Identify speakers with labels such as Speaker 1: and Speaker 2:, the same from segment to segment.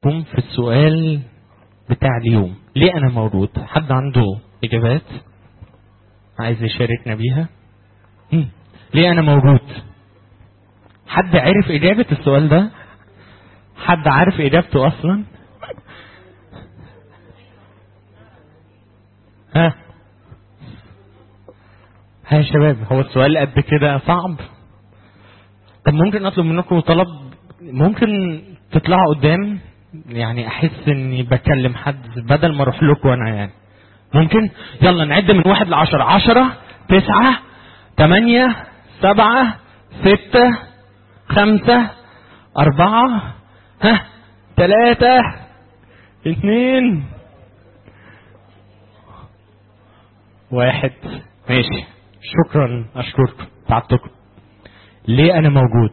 Speaker 1: قم في السؤال بتاع اليوم ليه انا موجود حد عنده اجابات عايز يشاركنا بيها مم. ليه انا موجود حد عرف اجابة السؤال ده حد عارف اجابته اصلا ها ها يا شباب هو السؤال قد كده صعب طب ممكن اطلب منكم طلب ممكن تطلعوا قدام يعني احس اني بكلم حد بدل ما اروح لكم انا يعني ممكن يلا نعد من واحد لعشرة عشرة تسعة تمانية سبعة ستة خمسة أربعة ها ثلاثة اثنين واحد ماشي شكرا أشكركم تعبتكم ليه أنا موجود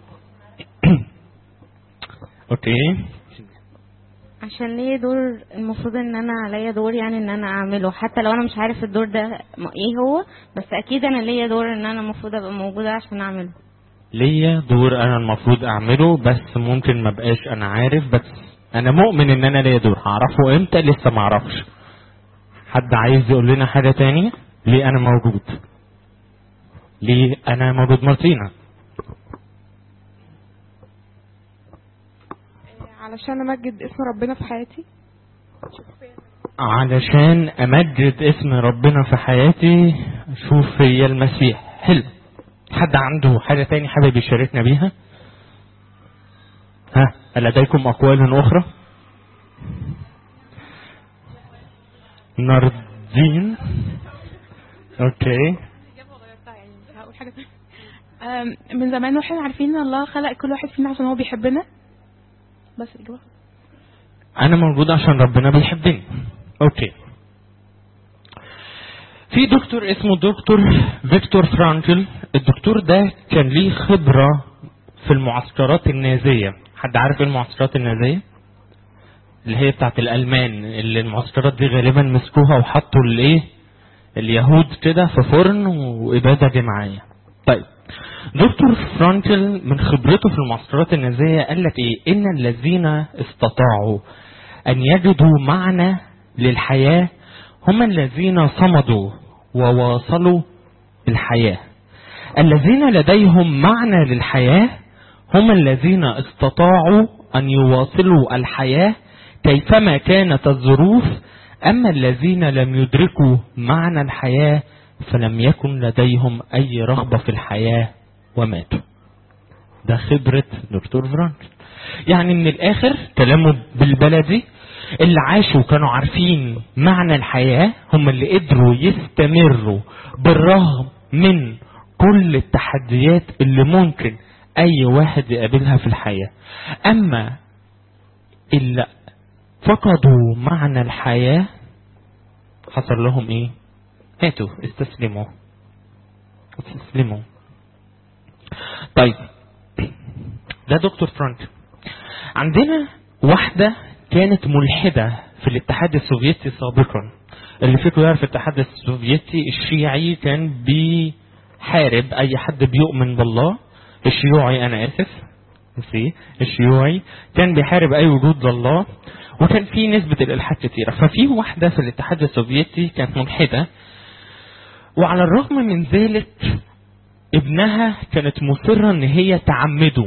Speaker 1: أوكي
Speaker 2: عشان ليا دور المفروض ان انا عليا دور يعني ان انا اعمله حتى لو انا مش عارف الدور ده م- ايه هو بس اكيد انا ليا دور ان انا المفروض ابقى موجوده عشان اعمله
Speaker 1: ليا دور انا المفروض اعمله بس ممكن ما بقاش انا عارف بس انا مؤمن ان انا ليا دور هعرفه امتى لسه ما اعرفش حد عايز يقول لنا حاجه تانية ليه انا موجود ليه انا موجود مارتينا
Speaker 3: علشان امجد اسم ربنا في حياتي
Speaker 1: علشان امجد اسم ربنا في حياتي اشوف هي المسيح حلو حد عنده حاجه تاني حابب يشاركنا بيها ها هل لديكم اقوال اخرى ناردين اوكي
Speaker 3: هقول حاجه تانية. أم، من زمان واحنا عارفين ان الله خلق كل واحد فينا عشان هو بيحبنا بس الاجابه
Speaker 1: انا موجود عشان ربنا بيحبني اوكي في دكتور اسمه دكتور فيكتور فرانكل الدكتور ده كان ليه خبرة في المعسكرات النازية حد عارف ايه المعسكرات النازية اللي هي بتاعت الألمان اللي المعسكرات دي غالبا مسكوها وحطوا الايه اليهود كده في فرن وإبادة جماعية طيب دكتور فرانكل من خبرته في المعسكرات النازية قال لك ايه ان الذين استطاعوا ان يجدوا معنى للحياة هم الذين صمدوا وواصلوا الحياة الذين لديهم معنى للحياة هم الذين استطاعوا أن يواصلوا الحياة كيفما كانت الظروف أما الذين لم يدركوا معنى الحياة فلم يكن لديهم أي رغبة في الحياة وماتوا ده خبرة دكتور فرانكل يعني من الآخر كلامه بالبلدي اللي عاشوا كانوا عارفين معنى الحياة هم اللي قدروا يستمروا بالرغم من كل التحديات اللي ممكن أي واحد يقابلها في الحياة أما اللي فقدوا معنى الحياة حصل لهم إيه؟ هاتوا استسلموا استسلموا طيب ده دكتور فرانك عندنا واحدة كانت ملحدة في الاتحاد السوفيتي سابقا اللي فيكم يعرف الاتحاد السوفيتي الشيعي كان بيحارب اي حد بيؤمن بالله الشيوعي انا اسف نسي الشيوعي كان بيحارب اي وجود لله وكان في نسبة الالحاد كتيرة ففي واحدة في الاتحاد السوفيتي كانت ملحدة وعلى الرغم من ذلك ابنها كانت مصرة ان هي تعمده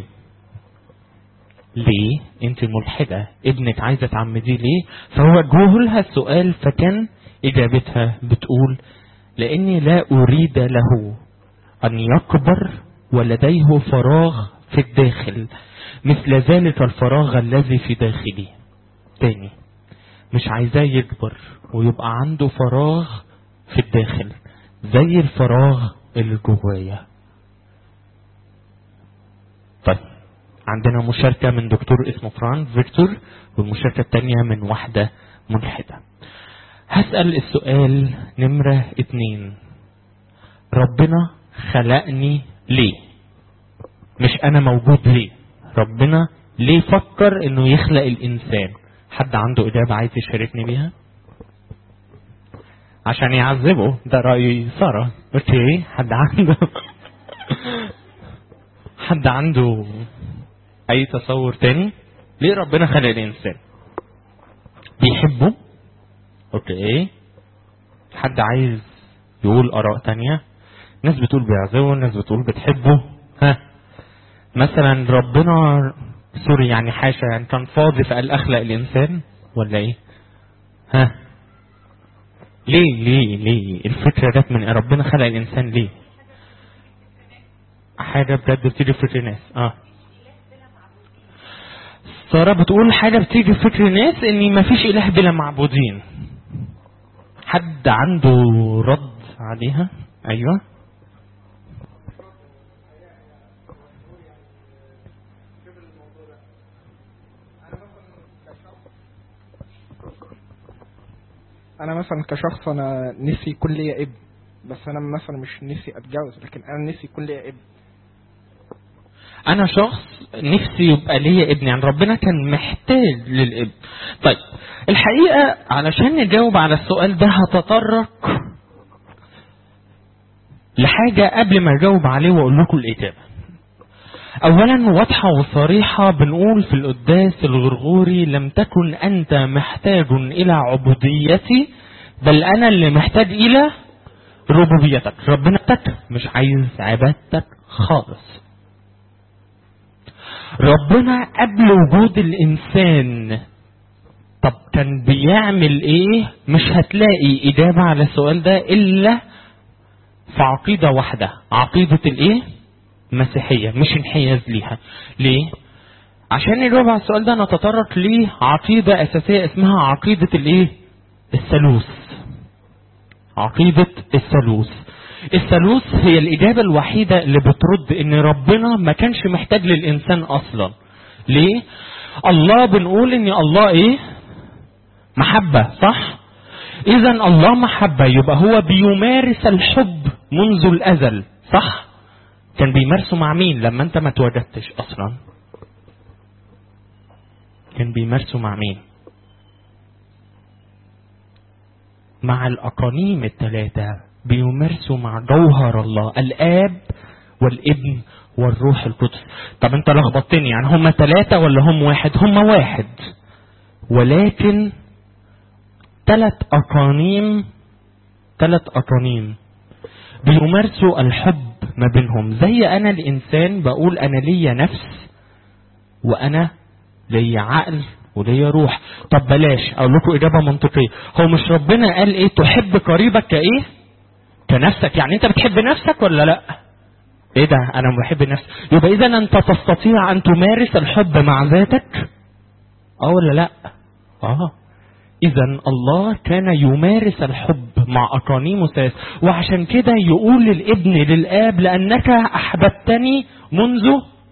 Speaker 1: ليه انت ملحدة ابنك عايزة تعمديه ليه فهو جوه لها السؤال فكان اجابتها بتقول لاني لا اريد له ان يكبر ولديه فراغ في الداخل مثل ذلك الفراغ الذي في داخلي تاني مش عايزاه يكبر ويبقى عنده فراغ في الداخل زي الفراغ اللي جوايا طيب عندنا مشاركة من دكتور اسمه فران فيكتور والمشاركة التانية من واحدة ملحدة هسأل السؤال نمرة اتنين ربنا خلقني ليه مش انا موجود ليه ربنا ليه فكر انه يخلق الانسان حد عنده اجابة عايز يشاركني بيها عشان يعذبه ده رأي سارة اوكي حد عنده حد عنده اي تصور تاني ليه ربنا خلق الانسان بيحبه اوكي حد عايز يقول اراء تانية ناس بتقول بيعزوه ناس بتقول بتحبه ها مثلا ربنا سوري يعني حاشا يعني كان فاضي فقال اخلق الانسان ولا ايه ها ليه ليه ليه الفكرة جت من إيه؟ ربنا خلق الانسان ليه حاجة بجد بتيجي في فكر ناس اه سارة بتقول حاجة بتيجي في فكر ناس ان مفيش اله بلا معبودين حد عنده رد عليها ايوه
Speaker 4: انا مثلا كشخص انا نفسي يكون ليا ابن بس انا مثلا مش نفسي اتجوز لكن انا نفسي يكون ليا ابن
Speaker 1: انا شخص نفسي يبقى ليا ابن يعني ربنا كان محتاج للابن طيب الحقيقة علشان نجاوب على السؤال ده هتطرق لحاجة قبل ما اجاوب عليه واقول لكم الاجابة اولا واضحة وصريحة بنقول في القداس الغرغوري لم تكن انت محتاج الى عبوديتي بل انا اللي محتاج الى ربوبيتك ربنا تك مش عايز عبادتك خالص ربنا قبل وجود الانسان طب كان بيعمل ايه مش هتلاقي اجابة على السؤال ده الا في عقيدة واحدة عقيدة الايه مسيحية مش انحياز ليها ليه عشان نجاوب على السؤال ده نتطرق لعقيدة اساسية اسمها عقيدة الايه الثالوث عقيدة الثالوث الثالوث هي الإجابة الوحيدة اللي بترد إن ربنا ما كانش محتاج للإنسان أصلا ليه؟ الله بنقول إن الله إيه؟ محبة صح؟ إذا الله محبة يبقى هو بيمارس الحب منذ الأزل صح؟ كان بيمارسه مع مين لما أنت ما اتوجدتش أصلا؟ كان بيمارسه مع مين؟ مع الأقانيم الثلاثة بيمارسوا مع جوهر الله الآب والابن والروح القدس طب انت لخبطتني يعني هم ثلاثة ولا هم واحد هم واحد ولكن ثلاث أقانيم ثلاث أقانيم بيمارسوا الحب ما بينهم زي أنا الإنسان بقول أنا ليا نفس وأنا ليا عقل وليا روح طب بلاش اقول لكم اجابه منطقيه هو مش ربنا قال ايه تحب قريبك كايه كنفسك يعني انت بتحب نفسك ولا لا ايه ده انا بحب نفسي يبقى اذا انت تستطيع ان تمارس الحب مع ذاتك اه ولا لا اه اذا الله كان يمارس الحب مع اقانيم ثلاث وعشان كده يقول للابن للاب لانك احببتني منذ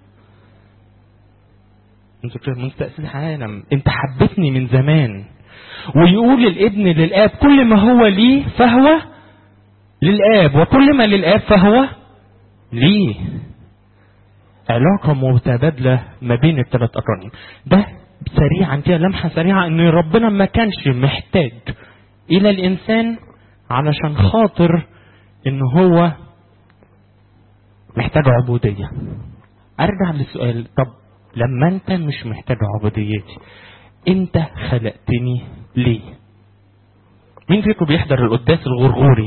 Speaker 1: انت منذ تاسيس العالم انت حبيتني من زمان ويقول للابن للاب كل ما هو لي فهو للآب وكل ما للآب فهو ليه علاقة متبادلة ما بين الثلاث أقانيم ده سريعا كده لمحة سريعة ان ربنا ما كانش محتاج الى الانسان علشان خاطر ان هو محتاج عبودية ارجع للسؤال طب لما انت مش محتاج عبوديتي انت خلقتني ليه مين فيكم بيحضر القداس الغرغوري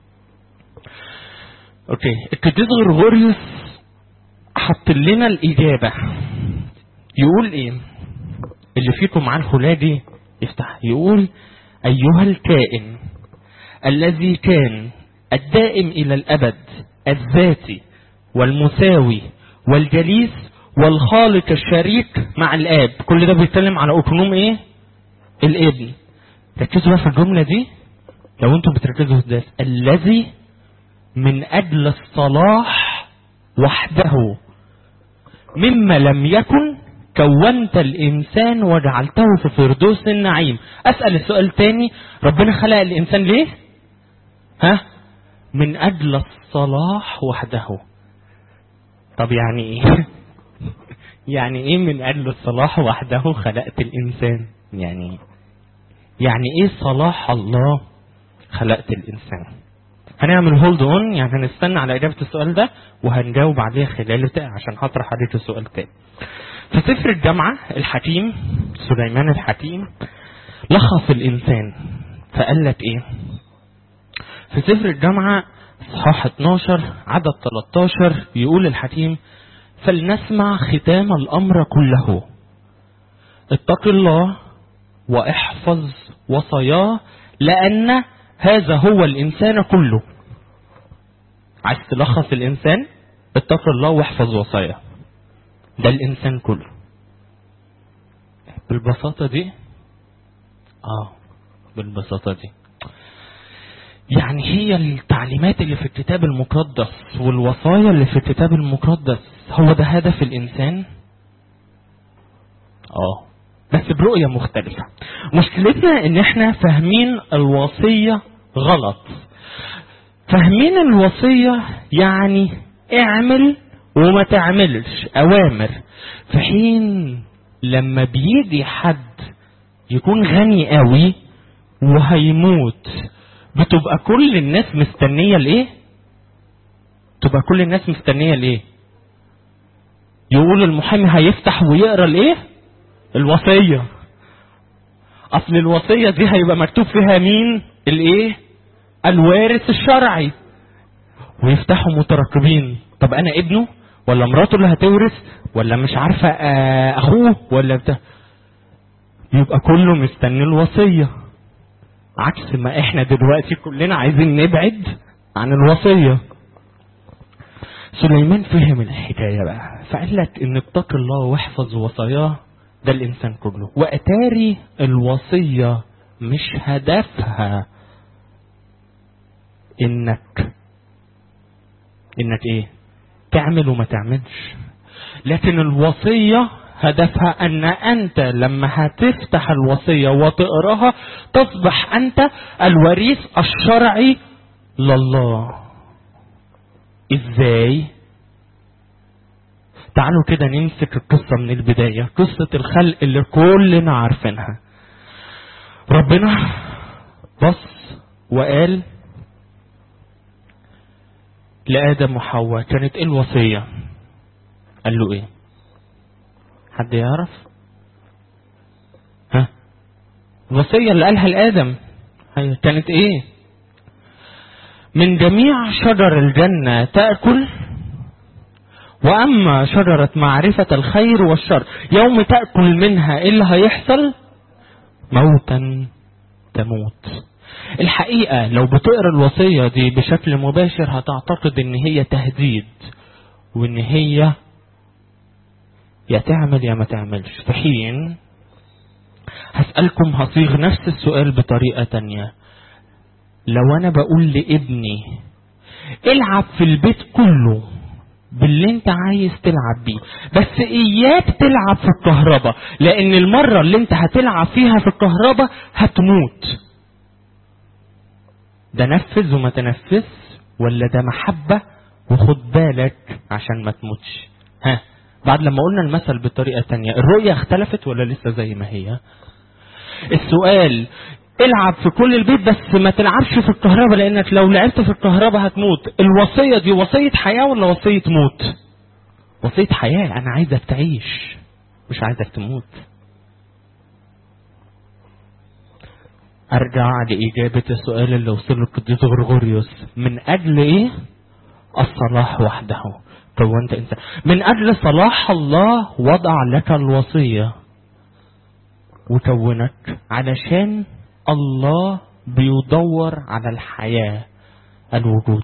Speaker 1: اوكي القديس غرغوريوس حط لنا الاجابه يقول ايه اللي فيكم معاه الخلادي يفتح يقول ايها الكائن الذي كان الدائم الى الابد الذاتي والمساوي والجليس والخالق الشريك مع الاب كل ده بيتكلم على اقنوم ايه الابن ركزوا بقى في الجمله دي لو انتم بتركزوا في ده الذي من أجل الصلاح وحده مما لم يكن كونت الإنسان وجعلته في فردوس النعيم أسأل السؤال تاني ربنا خلق الإنسان ليه ها من أجل الصلاح وحده طب يعني إيه يعني إيه من أجل الصلاح وحده خلقت الإنسان يعني يعني إيه صلاح الله خلقت الإنسان هنعمل هولد اون يعني هنستنى على اجابه السؤال ده وهنجاوب عليه خلال بتاع عشان هطرح عليك السؤال تاني في سفر الجامعة الحكيم سليمان الحكيم لخص الإنسان فقال لك إيه في سفر الجامعة صحاح 12 عدد 13 يقول الحكيم فلنسمع ختام الأمر كله اتق الله واحفظ وصاياه لأن هذا هو الإنسان كله عايز تلخص الإنسان اتق الله واحفظ وصاياه ده الإنسان كله بالبساطة دي اه بالبساطة دي يعني هي التعليمات اللي في الكتاب المقدس والوصايا اللي في الكتاب المقدس هو ده هدف الإنسان اه بس برؤية مختلفة مشكلتنا ان احنا فاهمين الوصية غلط فاهمين الوصية يعني اعمل وما تعملش اوامر في حين لما بيجي حد يكون غني قوي وهيموت بتبقى كل الناس مستنية لايه تبقى كل الناس مستنية لايه يقول المحامي هيفتح ويقرا الايه الوصية اصل الوصية دي هيبقى مكتوب فيها مين الايه الوارث الشرعي ويفتحوا مترقبين طب انا ابنه ولا مراته اللي هتورث ولا مش عارفة آه، اخوه ولا بتاع يبقى كله مستني الوصية عكس ما احنا دلوقتي كلنا عايزين نبعد عن الوصية سليمان فهم الحكاية بقى فقال لك ان اتق الله واحفظ وصاياه ده الانسان كله واتاري الوصية مش هدفها انك انك ايه تعمل وما تعملش لكن الوصية هدفها ان انت لما هتفتح الوصية وتقراها تصبح انت الوريث الشرعي لله ازاي تعالوا كده نمسك القصة من البداية قصة الخلق اللي كلنا عارفينها ربنا بص وقال لآدم وحواء كانت ايه الوصية قال له ايه حد يعرف ها الوصية اللي قالها لآدم هي كانت ايه من جميع شجر الجنة تأكل وأما شجرة معرفة الخير والشر يوم تأكل منها إيه اللي هيحصل موتا تموت الحقيقة لو بتقرا الوصية دي بشكل مباشر هتعتقد ان هي تهديد وان هي يا تعمل يا ما تعملش في حين هسألكم هصيغ نفس السؤال بطريقة تانية لو انا بقول لابني العب في البيت كله باللي انت عايز تلعب بيه بس اياك تلعب في الكهرباء لان المرة اللي انت هتلعب فيها في الكهرباء هتموت ده نفذ وما تنفذ ولا ده محبة وخد بالك عشان ما تموتش ها بعد لما قلنا المثل بطريقة تانية الرؤية اختلفت ولا لسه زي ما هي السؤال العب في كل البيت بس ما تلعبش في الكهرباء لانك لو لعبت في الكهرباء هتموت الوصية دي وصية حياة ولا وصية موت وصية حياة انا عايزك تعيش مش عايزك تموت ارجع لاجابة السؤال اللي وصل له القديس غرغوريوس من اجل ايه الصلاح وحده كونت انسان من اجل صلاح الله وضع لك الوصية وكونك علشان الله بيدور على الحياة الوجود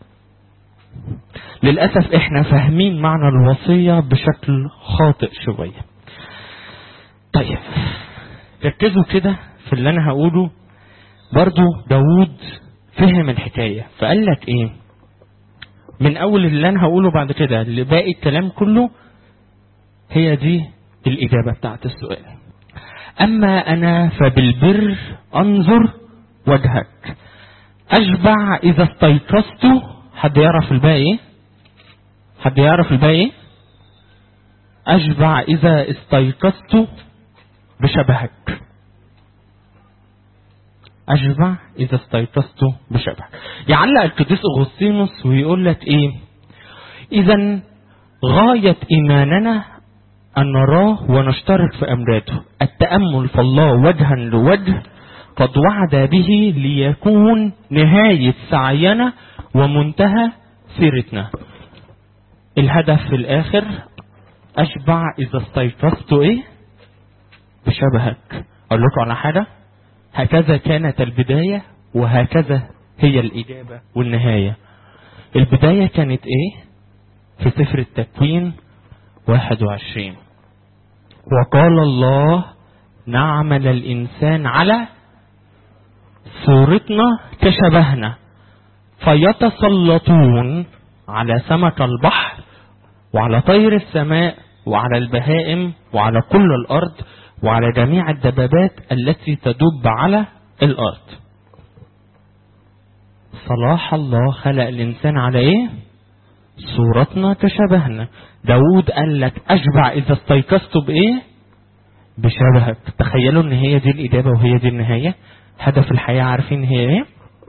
Speaker 1: للأسف احنا فاهمين معنى الوصية بشكل خاطئ شوية طيب ركزوا كده في اللي انا هقوله برضو داود فهم الحكاية فقال لك ايه من اول اللي انا هقوله بعد كده لباقي الكلام كله هي دي الاجابة بتاعت السؤال اما انا فبالبر انظر وجهك اشبع اذا استيقظت حد يعرف الباقي حد يعرف الباقي اشبع اذا استيقظت بشبهك أشبع إذا استيقظت بشبهك يعلق القديس أغسطينوس ويقول لك إيه إذا غاية إيماننا أن نراه ونشترك في أمراته التأمل في الله وجها لوجه قد وعد به ليكون نهاية سعينا ومنتهى سيرتنا الهدف في الآخر أشبع إذا استيقظت إيه بشبهك أقول لكم على حاجة هكذا كانت البداية وهكذا هي الإجابة والنهاية البداية كانت إيه في سفر التكوين 21 وقال الله نعمل الإنسان على صورتنا كشبهنا فيتسلطون على سمك البحر وعلى طير السماء وعلى البهائم وعلى كل الأرض وعلى جميع الدبابات التي تدب على الأرض صلاح الله خلق الإنسان على إيه؟ صورتنا كشبهنا داود قال لك أشبع إذا استيقظت بإيه؟ بشبهك تخيلوا إن هي دي الإجابة وهي دي النهاية هدف الحياة عارفين هي إيه؟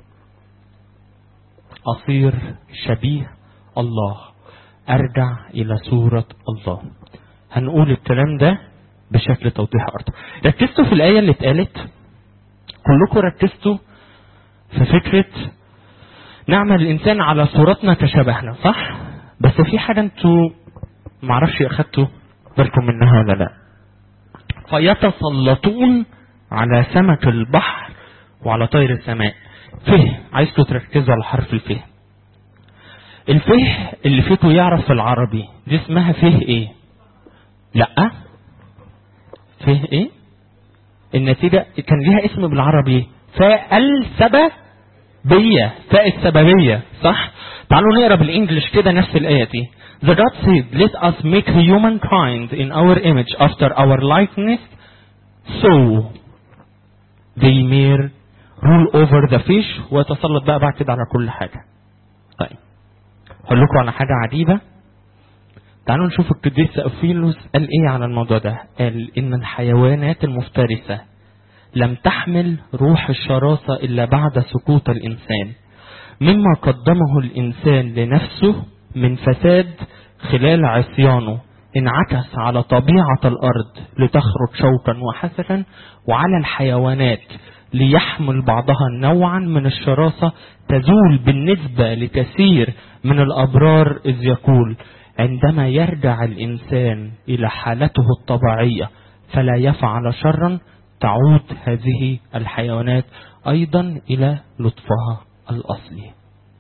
Speaker 1: أصير شبيه الله أرجع إلى صورة الله هنقول الكلام ده بشكل توضيح أكتر ركزتوا في الآية اللي اتقالت كلكم ركزتوا في فكرة نعمل الإنسان على صورتنا كشبهنا صح؟ بس في حاجة انتوا معرفش أخدتوا بالكم منها ولا لا فيتسلطون على سمك البحر وعلى طير السماء فه عايزكم تركزوا على حرف الفه الفه اللي فيكم يعرف في العربي دي اسمها فه ايه لا فه ايه النتيجة كان ليها اسم بالعربي فاء السببية فاء السببية صح تعالوا نقرا بالانجلش كده نفس الآية دي The God said, let us make humankind in our image after our likeness so they may rule over the fish ويتسلط بقى بعد كده على كل حاجة طيب هقول لكم على حاجة عجيبة تعالوا نشوف القديس أوفيلوس قال إيه على الموضوع ده قال إن الحيوانات المفترسة لم تحمل روح الشراسة إلا بعد سقوط الإنسان مما قدمه الإنسان لنفسه من فساد خلال عصيانه انعكس على طبيعة الأرض لتخرج شوكا وحسنا وعلى الحيوانات ليحمل بعضها نوعا من الشراسة تزول بالنسبة لكثير من الأبرار إذ يقول عندما يرجع الإنسان إلى حالته الطبيعية فلا يفعل شرا تعود هذه الحيوانات أيضا إلى لطفها الأصلي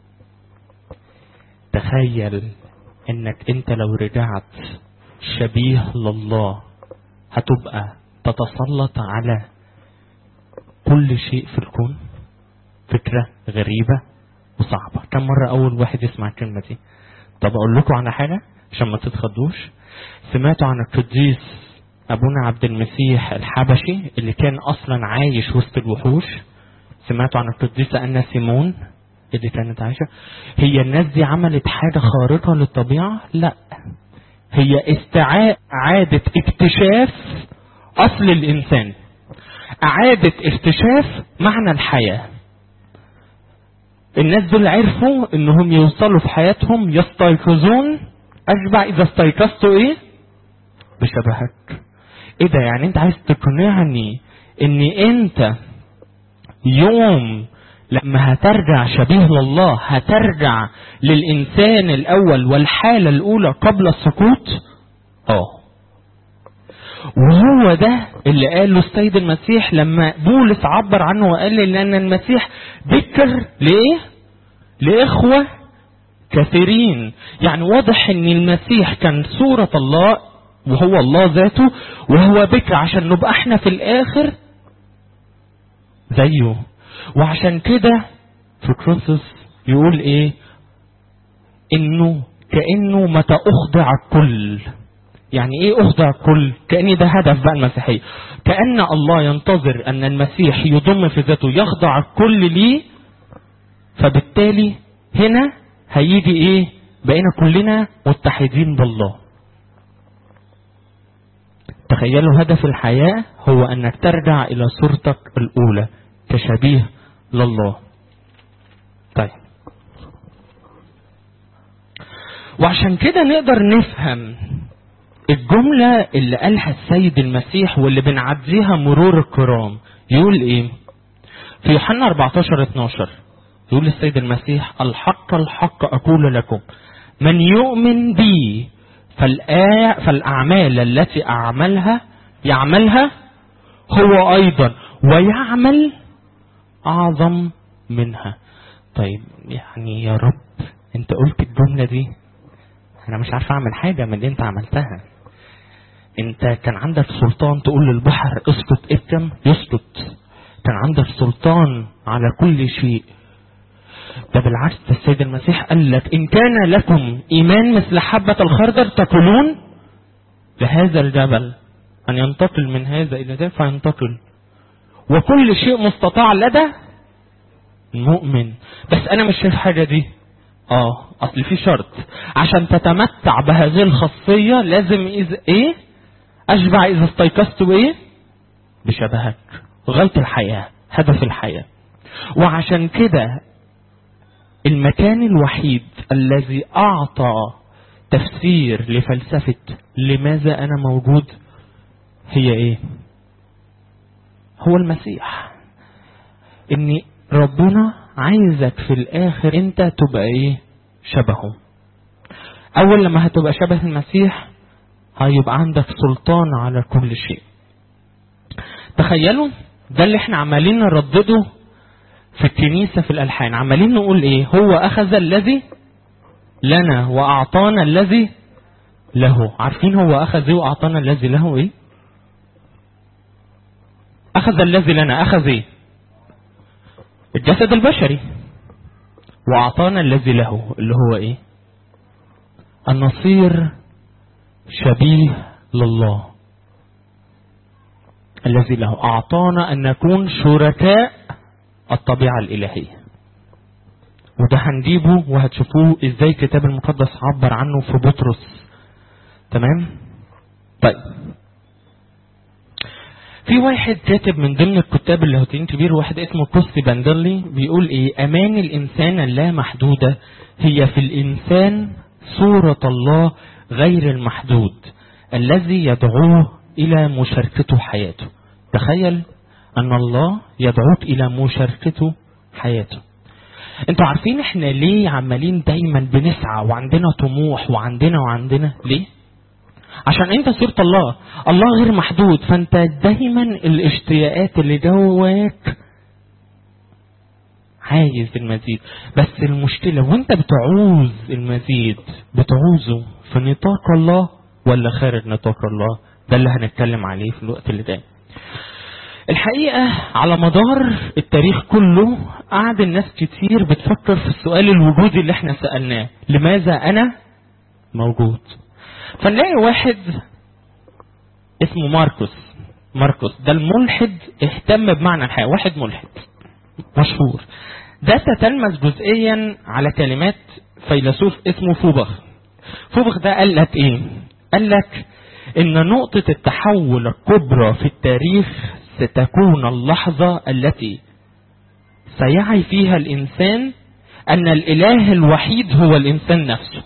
Speaker 1: تخيل انك انت لو رجعت شبيه لله هتبقى تتسلط على كل شيء في الكون فكرة غريبة وصعبة كم مرة أول واحد يسمع الكلمة دي طب أقول لكم على حاجة عشان ما تتخضوش سمعتوا عن القديس أبونا عبد المسيح الحبشي اللي كان أصلا عايش وسط الوحوش سمعتوا عن القديسة أنا سيمون اللي كانت عايشة هي الناس دي عملت حاجة خارقة للطبيعة لا هي استعاء إعادة اكتشاف أصل الإنسان إعادة اكتشاف معنى الحياة الناس دول عرفوا انهم يوصلوا في حياتهم يستيقظون اشبع اذا استيقظتوا ايه بشبهك ايه ده يعني انت عايز تقنعني ان انت يوم لما هترجع شبيه لله هترجع للإنسان الأول والحالة الأولى قبل السقوط اه وهو ده اللي قاله السيد المسيح لما بولس عبر عنه وقال لأن المسيح ذكر لإيه؟ لإخوة كثيرين يعني واضح ان المسيح كان صورة الله وهو الله ذاته وهو بكر عشان نبقى احنا في الاخر زيه وعشان كده في كروسوس يقول ايه انه كانه متى اخضع الكل يعني ايه اخضع الكل كان ده هدف بقى المسيحيه كان الله ينتظر ان المسيح يضم في ذاته يخضع الكل ليه فبالتالي هنا هيجي ايه بقينا كلنا متحدين بالله تخيلوا هدف الحياه هو انك ترجع الى صورتك الاولى كشبيه لله طيب وعشان كده نقدر نفهم الجملة اللي قالها السيد المسيح واللي بنعديها مرور الكرام يقول ايه في يوحنا 14 12 يقول السيد المسيح الحق الحق أقول لكم من يؤمن بي فالآ- فالأعمال التي أعملها يعملها هو أيضا ويعمل أعظم منها طيب يعني يا رب أنت قلت الجملة دي أنا مش عارف أعمل حاجة من اللي أنت عملتها أنت كان عندك سلطان تقول للبحر اسكت ابكم يسكت كان عندك سلطان على كل شيء ده بالعكس ده السيد المسيح قال لك إن كان لكم إيمان مثل حبة الخردل تقولون لهذا الجبل أن ينتقل من هذا إلى ذاك فينتقل وكل شيء مستطاع لدى المؤمن بس أنا مش شايف حاجة دي اه اصل في شرط عشان تتمتع بهذه الخاصية لازم إذا ايه اشبع اذا استيقظت بايه بشبهك غاية الحياة هدف الحياة وعشان كده المكان الوحيد الذي اعطى تفسير لفلسفة لماذا انا موجود هي ايه هو المسيح ان ربنا عايزك في الاخر انت تبقى ايه شبهه اول لما هتبقى شبه المسيح هيبقى عندك سلطان على كل شيء تخيلوا ده اللي احنا عمالين نردده في الكنيسة في الألحان عمالين نقول ايه هو أخذ الذي لنا وأعطانا الذي له عارفين هو أخذ ايه وأعطانا الذي له ايه أخذ الذي لنا أخذ ايه الجسد البشري وأعطانا الذي له اللي هو ايه أن نصير شبيه لله الذي له أعطانا أن نكون شركاء الطبيعة الإلهية وده هنجيبه وهتشوفوه ازاي الكتاب المقدس عبر عنه في بطرس تمام طيب في واحد كاتب من ضمن الكتاب اللاهوتيين كبير واحد اسمه كوستي باندرلي بيقول ايه امان الانسان اللامحدودة هي في الانسان صورة الله غير المحدود الذي يدعوه الى مشاركته حياته تخيل ان الله يدعوك الى مشاركته حياته انتوا عارفين احنا ليه عمالين دايما بنسعى وعندنا طموح وعندنا وعندنا ليه عشان انت صورة الله الله غير محدود فانت دايما الاشتياقات اللي جواك عايز المزيد بس المشكلة وانت بتعوز المزيد بتعوزه في نطاق الله ولا خارج نطاق الله ده اللي هنتكلم عليه في الوقت اللي جاي الحقيقة على مدار التاريخ كله قعد الناس كتير بتفكر في السؤال الوجودي اللي احنا سألناه لماذا أنا موجود فنلاقي واحد اسمه ماركوس ماركوس ده الملحد اهتم بمعنى الحياة واحد ملحد مشهور ده تتلمس جزئيا على كلمات فيلسوف اسمه فوبخ فوبخ ده قال لك ايه قال لك ان نقطة التحول الكبرى في التاريخ ستكون اللحظة التي سيعي فيها الانسان ان الاله الوحيد هو الانسان نفسه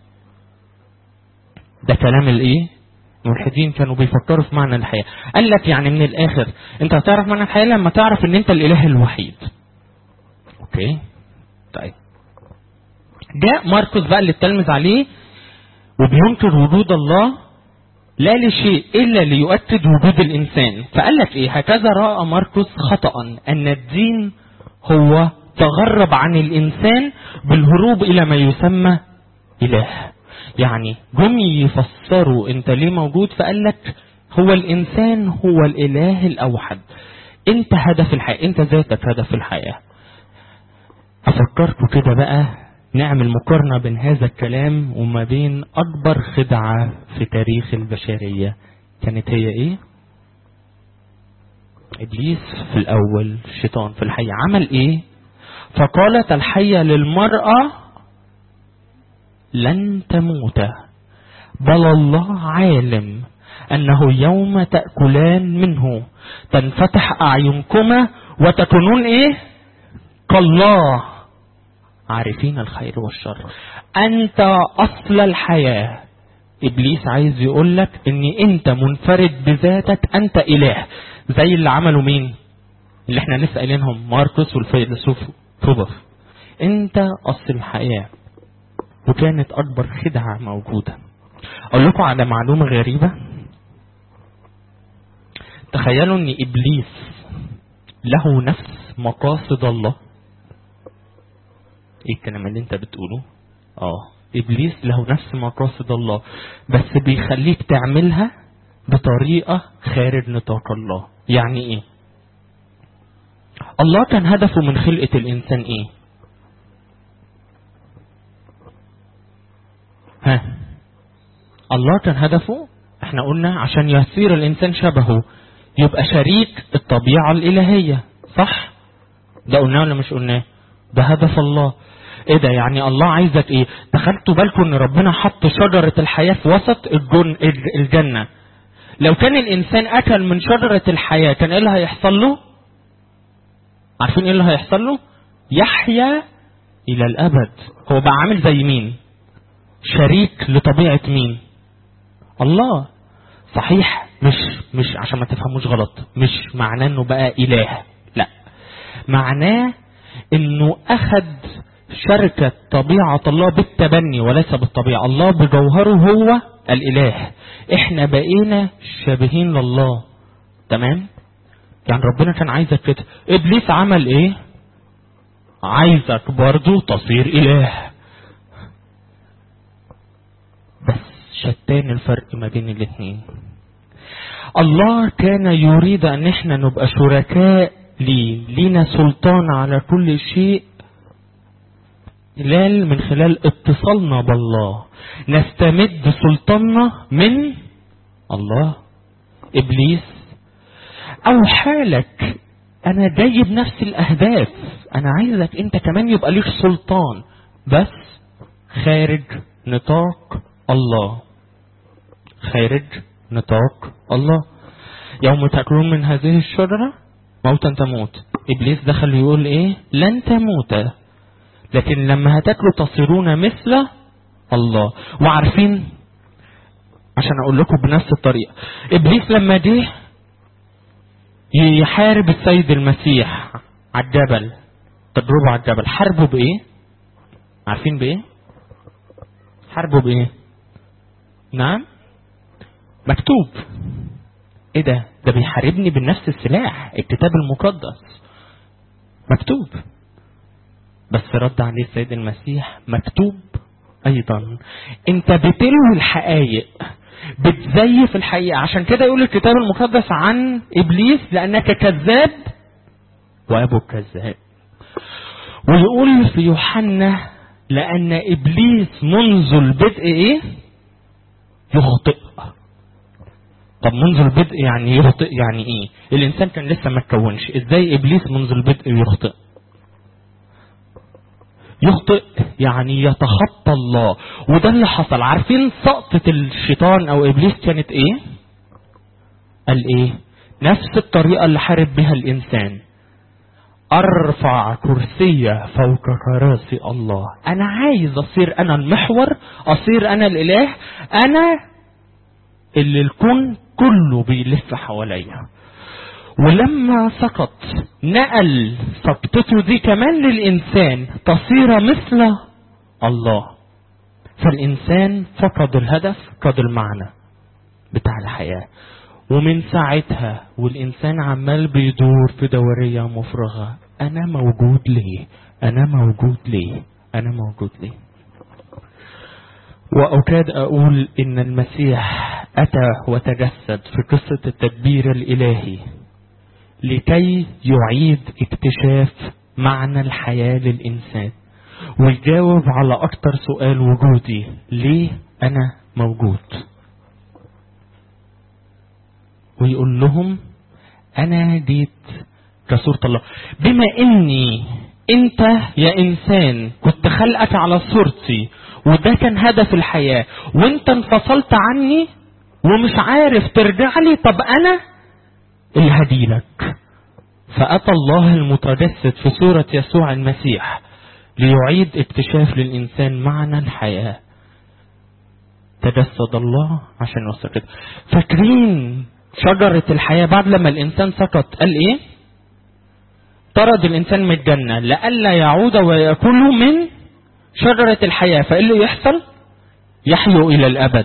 Speaker 1: ده كلام الايه الملحدين كانوا بيفكروا في معنى الحياة قال لك يعني من الاخر انت هتعرف معنى الحياة لما تعرف ان انت الاله الوحيد اوكي طيب جاء ماركوس بقى اللي اتلمذ عليه وبينكر وجود الله لا لشيء الا ليؤكد وجود الانسان فقال لك ايه هكذا راى ماركوس خطا ان الدين هو تغرب عن الانسان بالهروب الى ما يسمى اله يعني جم يفسروا انت ليه موجود فقال لك هو الانسان هو الاله الاوحد انت هدف الحياه انت ذاتك هدف الحياه افكركم كده بقى نعمل مقارنه بين هذا الكلام وما بين اكبر خدعه في تاريخ البشريه كانت هي ايه ابليس في الاول الشيطان في الحقيقه عمل ايه فقالت الحيه للمراه لن تموت بل الله عالم انه يوم تاكلان منه تنفتح اعينكما وتكونون ايه كالله عارفين الخير والشر انت اصل الحياه ابليس عايز يقول لك ان انت منفرد بذاتك انت اله زي اللي عملوا مين اللي احنا لسه قايلينهم ماركوس والفيلسوف فوبر انت اصل الحياه وكانت اكبر خدعه موجوده اقول لكم على معلومه غريبه تخيلوا ان ابليس له نفس مقاصد الله ايه الكلام اللي انت بتقوله اه ابليس له نفس مقاصد الله بس بيخليك تعملها بطريقه خارج نطاق الله يعني ايه الله كان هدفه من خلقه الانسان ايه ها الله كان هدفه احنا قلنا عشان يصير الانسان شبهه يبقى شريك الطبيعه الالهيه صح ده قلناه ولا مش قلناه ده هدف الله ايه ده يعني الله عايزك ايه دخلتوا بالكم ان ربنا حط شجرة الحياة في وسط الجن الجنة لو كان الانسان اكل من شجرة الحياة كان ايه اللي هيحصل له عارفين ايه اللي هيحصل له يحيا الى الابد هو بقى عامل زي مين شريك لطبيعة مين الله صحيح مش مش عشان ما تفهموش غلط مش معناه انه بقى اله لا معناه انه اخذ شركة طبيعة الله بالتبني وليس بالطبيعة الله بجوهره هو الإله احنا بقينا شبيهين لله تمام يعني ربنا كان عايزك كده إبليس عمل ايه عايزك برضو تصير إله بس شتان الفرق ما بين الاثنين الله كان يريد ان احنا نبقى شركاء ليه لينا سلطان على كل شيء خلال من خلال اتصالنا بالله نستمد سلطاننا من الله ابليس او حالك انا جاي بنفس الاهداف انا عايزك انت كمان يبقى ليك سلطان بس خارج نطاق الله خارج نطاق الله يوم تاكلون من هذه الشجره موتا تموت ابليس دخل يقول ايه لن تموت لكن لما هتاكلوا تصيرون مثل الله وعارفين عشان اقول لكم بنفس الطريقه ابليس لما جه يحارب السيد المسيح على الجبل تجربه على الجبل حاربه بايه عارفين بايه حاربه بايه نعم مكتوب ايه ده ده بيحاربني بنفس السلاح الكتاب المقدس مكتوب بس رد عليه السيد المسيح مكتوب ايضا انت بتلوي الحقائق بتزيف الحقيقة عشان كده يقول الكتاب المقدس عن ابليس لانك كذاب وابو كذاب ويقول في يوحنا لان ابليس منذ البدء ايه يخطئ طب منذ البدء يعني يخطئ يعني ايه الانسان كان لسه ما اتكونش ازاي ابليس منذ البدء يخطئ يخطئ يعني يتخطى الله وده اللي حصل عارفين سقطة الشيطان او ابليس كانت ايه قال ايه نفس الطريقة اللي حارب بها الانسان ارفع كرسي فوق كراسي الله انا عايز اصير انا المحور اصير انا الاله انا اللي الكون كله بيلف حواليا ولما سقط نقل سقطته دي كمان للإنسان تصير مثل الله فالإنسان فقد الهدف فقد المعنى بتاع الحياة ومن ساعتها والإنسان عمال بيدور في دورية مفرغة أنا موجود ليه أنا موجود ليه أنا موجود ليه وأكاد أقول إن المسيح أتى وتجسد في قصة التدبير الإلهي لكي يعيد اكتشاف معنى الحياة للإنسان ويجاوب على أكتر سؤال وجودي ليه أنا موجود ويقول لهم أنا جيت كصورة الله بما إني أنت يا إنسان كنت خلقك على صورتي وده كان هدف الحياة وانت انفصلت عني ومش عارف ترجع لي طب انا اللي هديلك فأتى الله المتجسد في صورة يسوع المسيح ليعيد اكتشاف للإنسان معنى الحياة تجسد الله عشان يوصل كده فاكرين شجرة الحياة بعد لما الإنسان سقط قال إيه؟ طرد الإنسان من الجنة لئلا يعود ويأكل من شجرة الحياة فإيه اللي يحصل؟ يحيوا إلى الأبد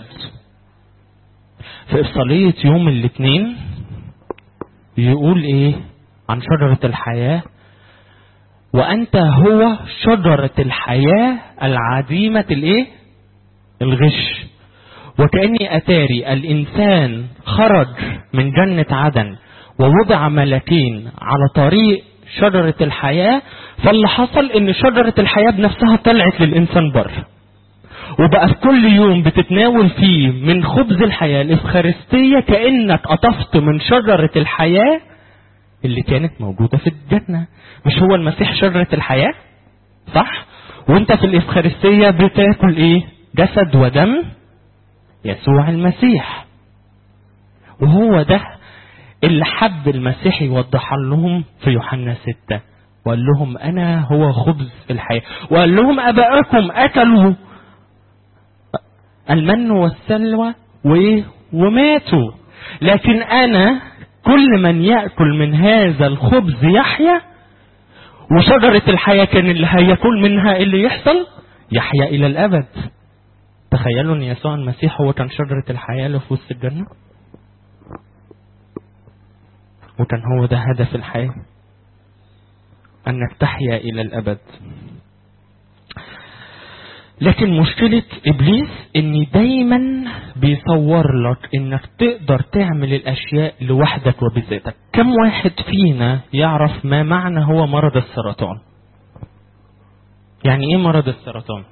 Speaker 1: في إفصالية يوم الاثنين يقول إيه عن شجرة الحياة وأنت هو شجرة الحياة العديمة الإيه؟ الغش وكأني أتاري الإنسان خرج من جنة عدن ووضع ملكين على طريق شجرة الحياة فاللي حصل إن شجرة الحياة بنفسها طلعت للإنسان بره وبقى في كل يوم بتتناول فيه من خبز الحياة الإفخارستية كأنك قطفت من شجرة الحياة اللي كانت موجودة في الجنة مش هو المسيح شجرة الحياة صح وانت في الإفخارستية بتاكل ايه جسد ودم يسوع المسيح وهو ده اللي حب المسيح يوضح لهم في يوحنا ستة وقال لهم أنا هو خبز الحياة وقال لهم أباءكم أكلوا المن والسلوى وإيه وماتوا لكن أنا كل من يأكل من هذا الخبز يحيا وشجرة الحياة كان اللي هياكل منها اللي يحصل يحيا إلى الأبد تخيلوا ان يسوع المسيح هو كان شجرة الحياة اللي في وسط الجنة وكان هو ده هدف الحياة انك تحيا الى الابد لكن مشكلة ابليس ان دايما بيصور لك انك تقدر تعمل الاشياء لوحدك وبذاتك كم واحد فينا يعرف ما معنى هو مرض السرطان يعني ايه مرض السرطان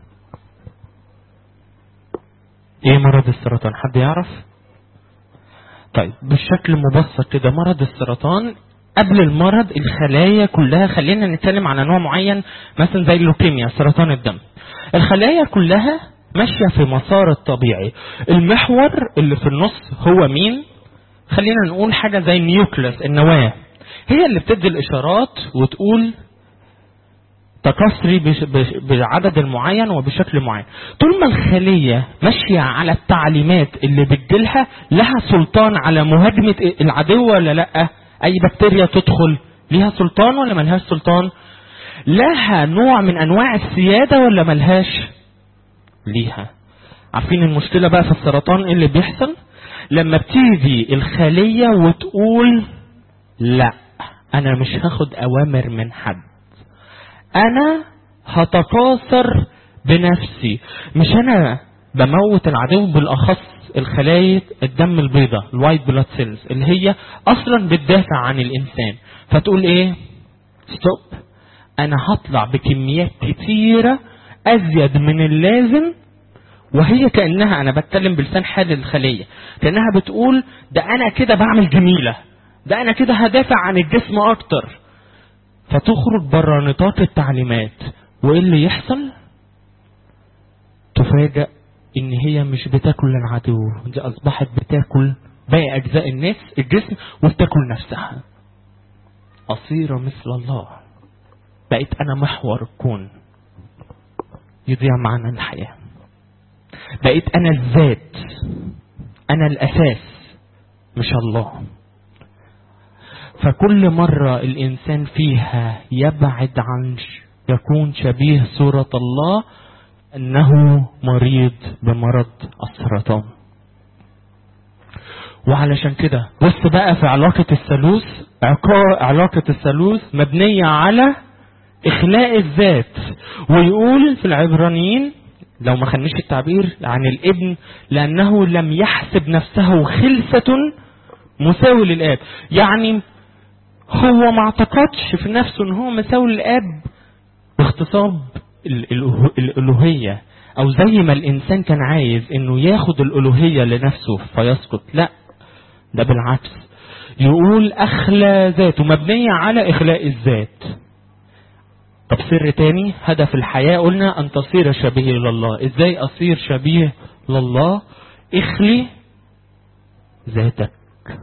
Speaker 1: ايه مرض السرطان حد يعرف طيب بشكل مبسط كده مرض السرطان قبل المرض الخلايا كلها خلينا نتكلم على نوع معين مثلا زي اللوكيميا سرطان الدم الخلايا كلها ماشيه في مسار الطبيعي المحور اللي في النص هو مين خلينا نقول حاجه زي النيوكليس النواه هي اللي بتدي الاشارات وتقول تكسري بش- بش- بعدد معين وبشكل معين طول ما الخلية ماشية على التعليمات اللي بتجيلها لها سلطان على مهاجمة العدو ولا لا اي بكتيريا تدخل ليها سلطان ولا ملهاش سلطان لها نوع من انواع السيادة ولا ملهاش ليها عارفين المشكلة بقى في السرطان ايه اللي بيحصل لما بتيجي الخلية وتقول لا انا مش هاخد اوامر من حد انا هتكاثر بنفسي مش انا بموت العدو بالاخص الخلايا الدم البيضاء الوايت بلاد سيلز اللي هي اصلا بتدافع عن الانسان فتقول ايه ستوب انا هطلع بكميات كتيرة ازيد من اللازم وهي كانها انا بتكلم بلسان حال الخليه كانها بتقول ده انا كده بعمل جميله ده انا كده هدافع عن الجسم اكتر فتخرج بره نطاق التعليمات وايه اللي يحصل تفاجأ ان هي مش بتاكل العدو دي اصبحت بتاكل باقي اجزاء الناس الجسم وبتاكل نفسها اصير مثل الله بقيت انا محور الكون يضيع معنا الحياه بقيت انا الذات انا الاساس مش الله فكل مرة الإنسان فيها يبعد عن ش- يكون شبيه صورة الله أنه مريض بمرض السرطان وعلشان كده بص بقى في علاقة الثالوث عقا- علاقة الثالوث مبنية على إخلاء الذات ويقول في العبرانيين لو ما خدناش التعبير عن الابن لأنه لم يحسب نفسه خلسة مساوي للآب يعني هو ما اعتقدش في نفسه ان هو مساوي للاب باغتصاب ال- الأله- الالوهيه او زي ما الانسان كان عايز انه ياخد الالوهيه لنفسه فيسقط لا ده بالعكس يقول اخلى ذاته مبنيه على اخلاء الذات طب سر تاني هدف الحياه قلنا ان تصير شبيه لله ازاي اصير شبيه لله اخلي ذاتك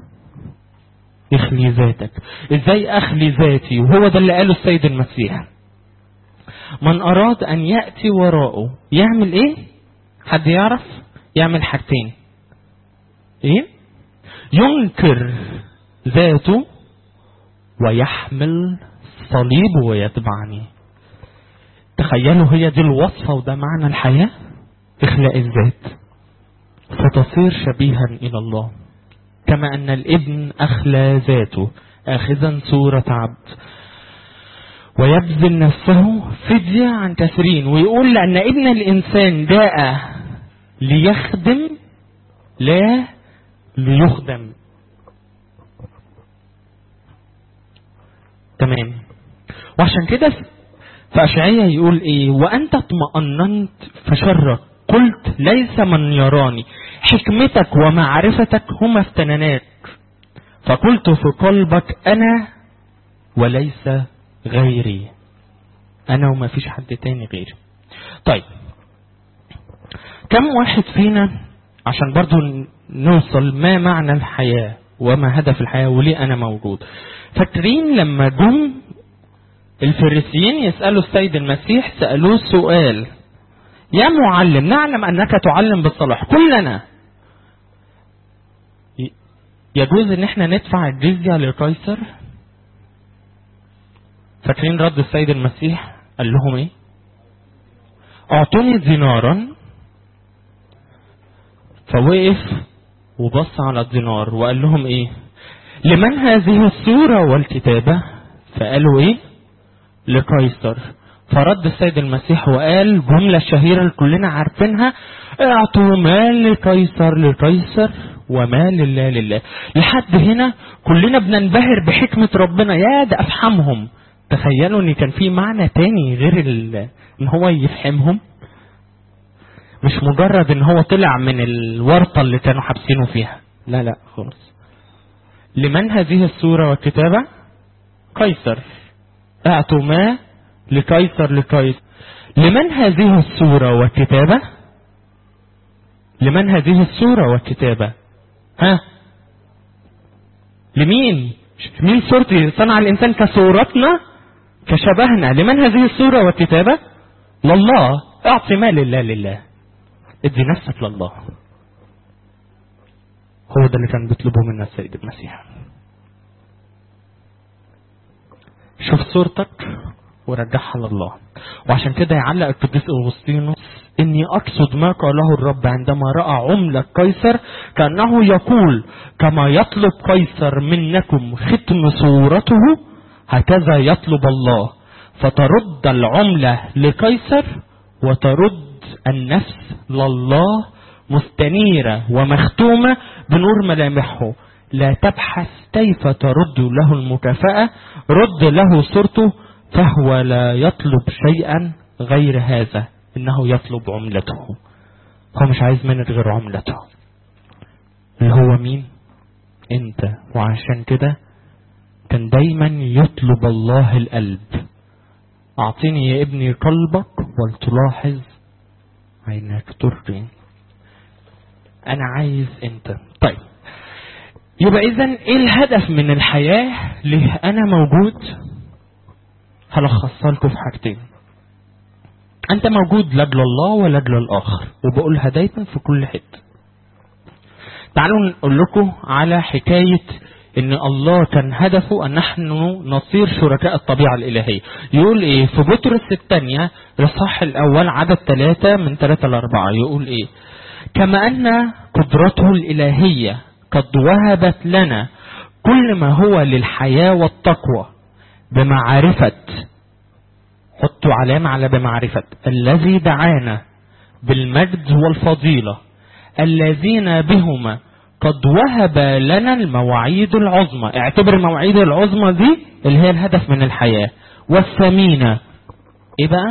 Speaker 1: اخلي ذاتك ازاي اخلي ذاتي وهو ده اللي قاله السيد المسيح من اراد ان ياتي وراءه يعمل ايه حد يعرف يعمل حاجتين ايه ينكر ذاته ويحمل صليبه ويتبعني تخيلوا هي دي الوصفة وده معنى الحياة إخلاء الذات فتصير شبيها إلى الله كما أن الابن أخلى ذاته آخذا صورة عبد ويبذل نفسه فدية عن كثيرين ويقول لأن ابن الإنسان جاء ليخدم لا ليخدم تمام وعشان كده في أشعية يقول إيه وأنت اطمأننت فشرك قلت ليس من يراني حكمتك ومعرفتك هما افتناناك فقلت في قلبك أنا وليس غيري أنا وما فيش حد تاني غيري طيب كم واحد فينا عشان برضو نوصل ما معنى الحياة وما هدف الحياة وليه أنا موجود فاكرين لما جم الفريسيين يسألوا السيد المسيح سألوه سؤال يا معلم نعلم أنك تعلم بالصلاح كلنا يجوز ان احنا ندفع الجزية لقيصر فاكرين رد السيد المسيح قال لهم ايه اعطوني دينارا فوقف وبص على الدينار وقال لهم ايه لمن هذه الصورة والكتابة فقالوا ايه لقيصر فرد السيد المسيح وقال جملة شهيرة اللي كلنا عارفينها اعطوا مال لقيصر لقيصر وما لله لله لحد هنا كلنا بننبهر بحكمة ربنا يا ده افهمهم تخيلوا ان كان في معنى تاني غير ان هو يفهمهم مش مجرد ان هو طلع من الورطة اللي كانوا حابسينه فيها لا لا خالص لمن هذه الصورة والكتابة قيصر اعطوا ما لقيصر لقيصر لمن هذه الصورة والكتابة لمن هذه الصورة والكتابة ها لمين مين صورتي صنع الإنسان كصورتنا كشبهنا لمن هذه الصورة والكتابة لله اعطي ما لله لله ادي نفسك لله هو ده اللي كان بيطلبه منا السيد المسيح شوف صورتك ورجعها لله وعشان كده يعلق القديس اغسطينوس اني اقصد ما قاله الرب عندما راى عمله قيصر كانه يقول كما يطلب قيصر منكم ختم صورته هكذا يطلب الله فترد العمله لقيصر وترد النفس لله مستنيره ومختومه بنور ملامحه لا تبحث كيف ترد له المكافاه رد له صورته فهو لا يطلب شيئا غير هذا انه يطلب عملته هو مش عايز منك غير عملته اللي هو مين انت وعشان كده كان دايما يطلب الله القلب اعطيني يا ابني قلبك ولتلاحظ عينك ترقي انا عايز انت طيب يبقى اذا ايه الهدف من الحياه ليه انا موجود هلخصها لكم في حاجتين انت موجود لاجل الله ولاجل الاخر وبقولها دايما في كل حته تعالوا نقول لكم على حكايه ان الله كان هدفه ان نحن نصير شركاء الطبيعه الالهيه يقول ايه في بطرس الثانيه الاصحاح الاول عدد ثلاثة من ثلاثة لأربعة يقول ايه كما ان قدرته الالهيه قد وهبت لنا كل ما هو للحياه والتقوى بمعرفة حطوا علامة على بمعرفة الذي دعانا بالمجد والفضيلة الذين بهما قد وهب لنا المواعيد العظمى اعتبر المواعيد العظمى دي اللي هي الهدف من الحياة والثمينة ايه بقى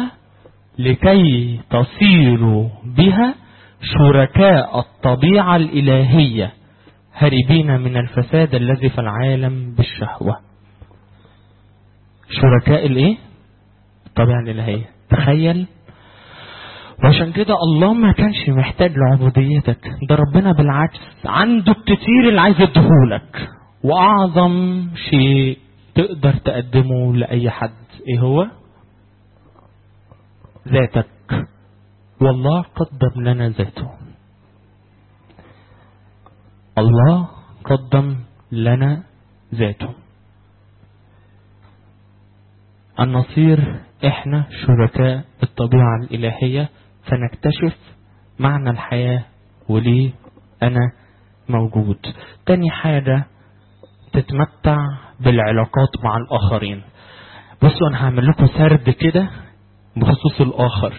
Speaker 1: لكي تصيروا بها شركاء الطبيعة الإلهية هربين من الفساد الذي في العالم بالشهوة شركاء الايه الطبيعة الإلهية تخيل وعشان كده الله ما كانش محتاج لعبوديتك ده ربنا بالعكس عنده الكتير اللي عايز يديهولك واعظم شيء تقدر تقدمه لاي حد ايه هو ذاتك والله قدم لنا ذاته الله قدم لنا ذاته أن نصير إحنا شركاء الطبيعة الإلهية فنكتشف معنى الحياة وليه أنا موجود تاني حاجة تتمتع بالعلاقات مع الآخرين بصوا أنا هعمل لكم سرد كده بخصوص الآخر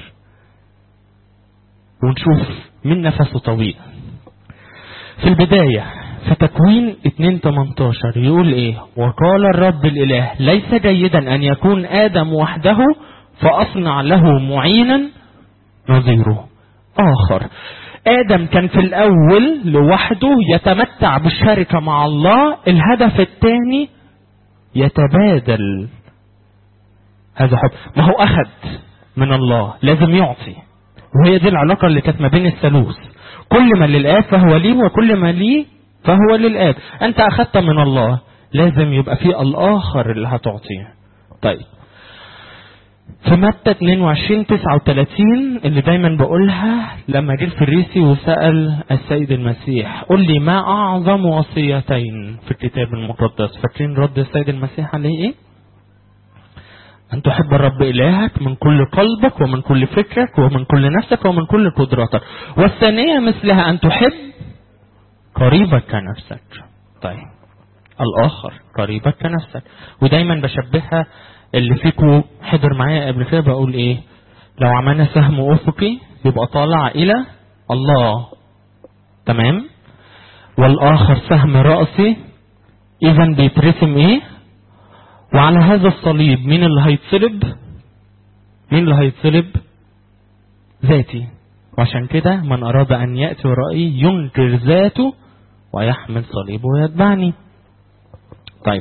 Speaker 1: ونشوف مين نفسه طويل في البداية في تكوين 2.18 يقول ايه وقال الرب الاله ليس جيدا ان يكون ادم وحده فاصنع له معينا نظيره اخر ادم كان في الاول لوحده يتمتع بالشركة مع الله الهدف الثاني يتبادل هذا حب ما هو اخذ من الله لازم يعطي وهي دي العلاقة اللي كانت ما بين الثالوث كل ما للآب فهو لي وكل ما لي فهو للآب أنت أخذت من الله لازم يبقى في الآخر اللي هتعطيه طيب في متى 22 39 اللي دايما بقولها لما جه الفريسي وسأل السيد المسيح قل لي ما أعظم وصيتين في الكتاب المقدس فاكرين رد السيد المسيح عليه إيه؟ أن تحب الرب إلهك من كل قلبك ومن كل فكرك ومن كل نفسك ومن كل قدرتك والثانية مثلها أن تحب قريبك كنفسك طيب الآخر قريبك كنفسك ودايما بشبهها اللي فيكم حضر معايا قبل كده بقول إيه لو عملنا سهم أفقي يبقى طالع إلى الله تمام والآخر سهم رأسي إذا بيترسم إيه وعلى هذا الصليب مين اللي هيتصلب مين اللي هيتصلب ذاتي وعشان كده من أراد أن يأتي ورائي ينكر ذاته ويحمل صليبه ويتبعني طيب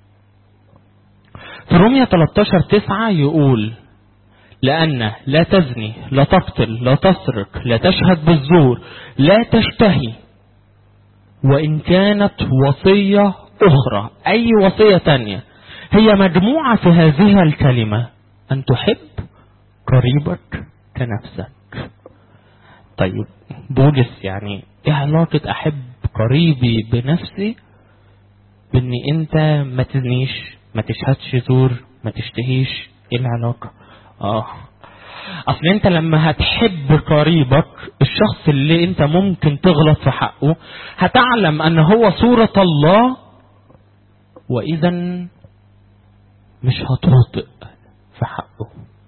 Speaker 1: في رومية 13 9 يقول لأن لا تزني لا تقتل لا تسرق لا تشهد بالزور لا تشتهي وإن كانت وصية أخرى أي وصية تانية هي مجموعة في هذه الكلمة أن تحب قريبك كنفسك طيب بولس يعني ايه علاقة أحب قريبي بنفسي بإن أنت ما تزنيش ما تشهدش زور ما تشتهيش ايه العلاقة اه اصل انت لما هتحب قريبك الشخص اللي انت ممكن تغلط في حقه هتعلم ان هو صورة الله واذا مش هتخطئ في حقه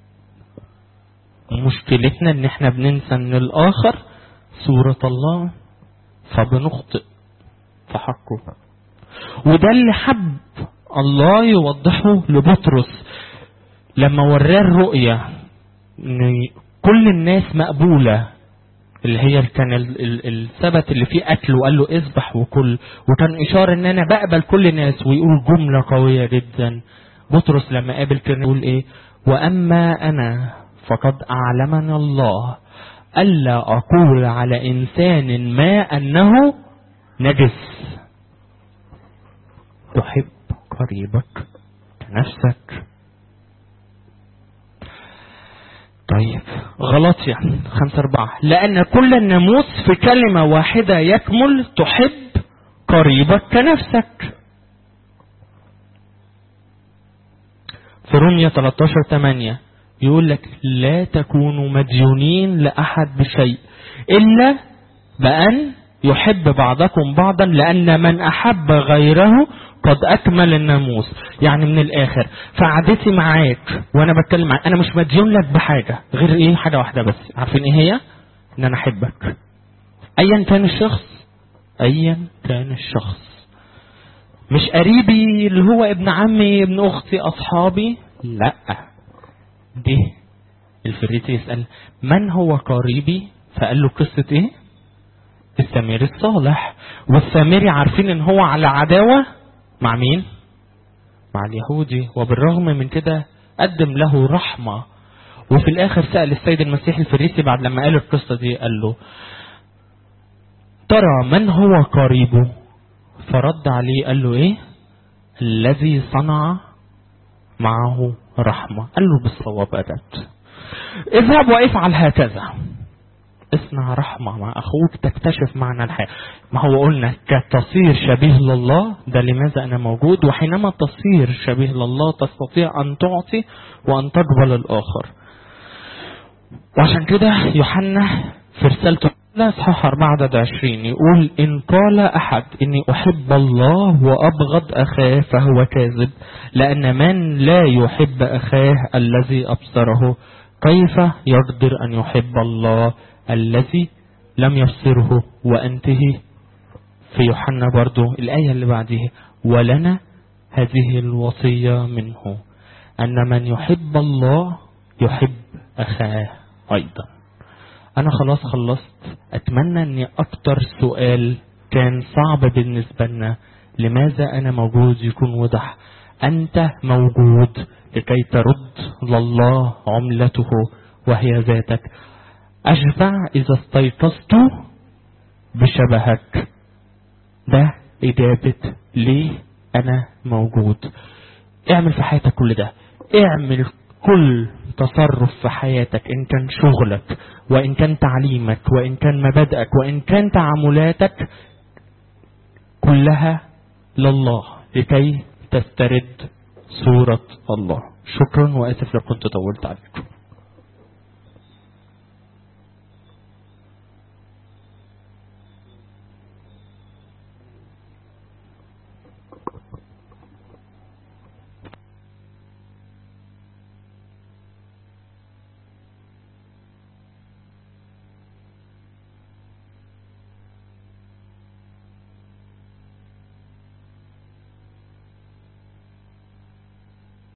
Speaker 1: مشكلتنا ان احنا بننسى ان الاخر صورة الله فبنخطئ في حقه وده اللي حب الله يوضحه لبطرس لما وراه الرؤية ان كل الناس مقبولة اللي هي كان ال- ال- السبت اللي فيه اكل وقال له اذبح وكل وكان اشارة ان انا بقبل كل الناس ويقول جملة قوية جدا بطرس لما قابل كان يقول ايه واما انا فقد اعلمني الله الا اقول على انسان ما انه نجس تحب قريبك كنفسك طيب غلط يعني خمسة أربعة لأن كل الناموس في كلمة واحدة يكمل تحب قريبك كنفسك في رومية 13 8 يقول لك لا تكونوا مديونين لأحد بشيء إلا بأن يحب بعضكم بعضا لأن من أحب غيره قد أكمل الناموس يعني من الآخر فقعدتي معاك وأنا بتكلم معاك أنا مش مديون لك بحاجة غير إيه حاجة واحدة بس عارفين إيه هي؟ إن أنا أحبك أيا كان الشخص أيا كان الشخص مش قريبي اللي هو ابن عمي ابن أختي أصحابي لا دي الفريسي يسأل من هو قريبي فقال له قصة ايه السامري الصالح والسامري عارفين ان هو على عداوة مع مين مع اليهودي وبالرغم من كده قدم له رحمة وفي الاخر سأل السيد المسيح الفريسي بعد لما قال القصة دي قال له ترى من هو قريبه فرد عليه قال له ايه الذي صنع معه رحمة قال له بالصواب أدت اذهب وافعل هكذا اصنع رحمة مع أخوك تكتشف معنى الحياة ما هو قلنا كتصير شبيه لله ده لماذا أنا موجود وحينما تصير شبيه لله تستطيع أن تعطي وأن تقبل الآخر وعشان كده يوحنا في رسالته لا اصحاح 4 عدد 20 يقول إن قال أحد إني أحب الله وأبغض أخاه فهو كاذب لأن من لا يحب أخاه الذي أبصره كيف يقدر أن يحب الله الذي لم يبصره وأنتهي في يوحنا برضو الآية اللي بعدها ولنا هذه الوصية منه أن من يحب الله يحب أخاه أيضا أنا خلاص خلصت أتمنى أني أكتر سؤال كان صعب بالنسبة لنا لماذا أنا موجود يكون وضح أنت موجود لكي ترد لله عملته وهي ذاتك أشبع إذا استيقظت بشبهك ده إجابة ليه أنا موجود اعمل في حياتك كل ده اعمل كل تصرف في حياتك إن كان شغلك وإن كان تعليمك وإن كان مبادئك وإن كان تعاملاتك كلها لله لكي تسترد صورة الله شكرا وآسف لو كنت طولت عليكم